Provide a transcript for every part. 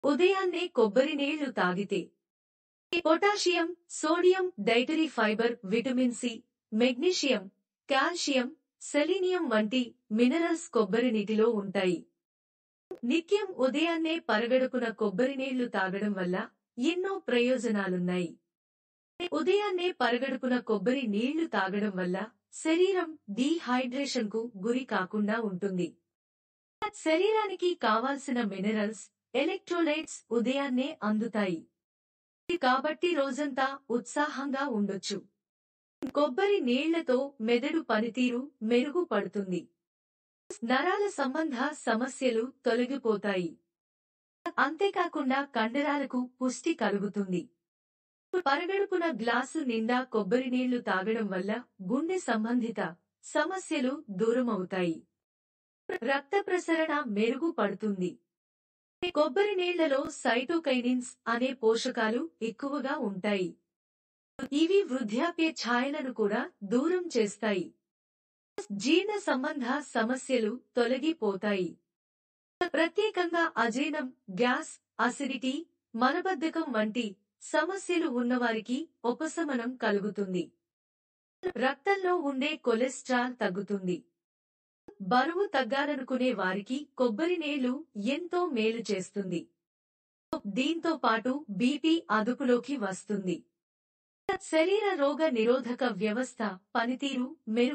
ఉదయాన్నే కొబ్బరి నీళ్లు తాగితే potassium sodium dietary fibre vitamin C magnesium calcium selenium వంటి మినరల్స్ కొబ్బరి నీటిలో ఉంటాయి నిత్యం ఉదయాన్నే పరగడుపున కొబ్బరి నీళ్లు తాగడం వల్ల ఎన్నో ప్రయోజనాలున్నాయి ఉదయాన్నే పరగడుపున కొబ్బరి నీళ్లు తాగడం వల్ల శరీరం డీహైడ్రేషన్ కు గురి కాకుండా ఉంటుంది శరీరానికి కావాల్సిన మినరల్స్ ఎలక్ట్రోలైట్స్ ఉదయాన్నే అందుతాయి కాబట్టి రోజంతా ఉత్సాహంగా ఉండొచ్చు కొబ్బరి నీళ్లతో మెదడు పనితీరు మెరుగుపడుతుంది నరాల సంబంధ సమస్యలు తొలగిపోతాయి అంతేకాకుండా కండరాలకు పుష్టి కలుగుతుంది పరగడుపున గ్లాసు నిండా కొబ్బరి నీళ్లు తాగడం వల్ల గుండె సంబంధిత సమస్యలు దూరమవుతాయి రక్త ప్రసరణ మెరుగుపడుతుంది కొబ్బరి నీళ్లలో సైటోకైనిన్స్ అనే పోషకాలు ఎక్కువగా ఉంటాయి ఇవి వృద్ధాప్య ఛాయలను కూడా దూరం చేస్తాయి జీర్ణ సంబంధ సమస్యలు తొలగిపోతాయి ప్రత్యేకంగా అజీర్ణం గ్యాస్ అసిడిటీ మలబద్ధకం వంటి సమస్యలు ఉన్నవారికి ఉపశమనం కలుగుతుంది రక్తంలో ఉండే కొలెస్ట్రాల్ తగ్గుతుంది బరువు తగ్గాలనుకునే వారికి కొబ్బరి నీళ్లు ఎంతో మేలు చేస్తుంది దీంతో పాటు బీపీ అదుపులోకి వస్తుంది శరీర రోగ నిరోధక వ్యవస్థ పనితీరు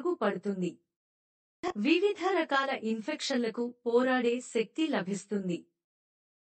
మెరుగుపడుతుంది వివిధ రకాల ఇన్ఫెక్షన్లకు పోరాడే శక్తి లభిస్తుంది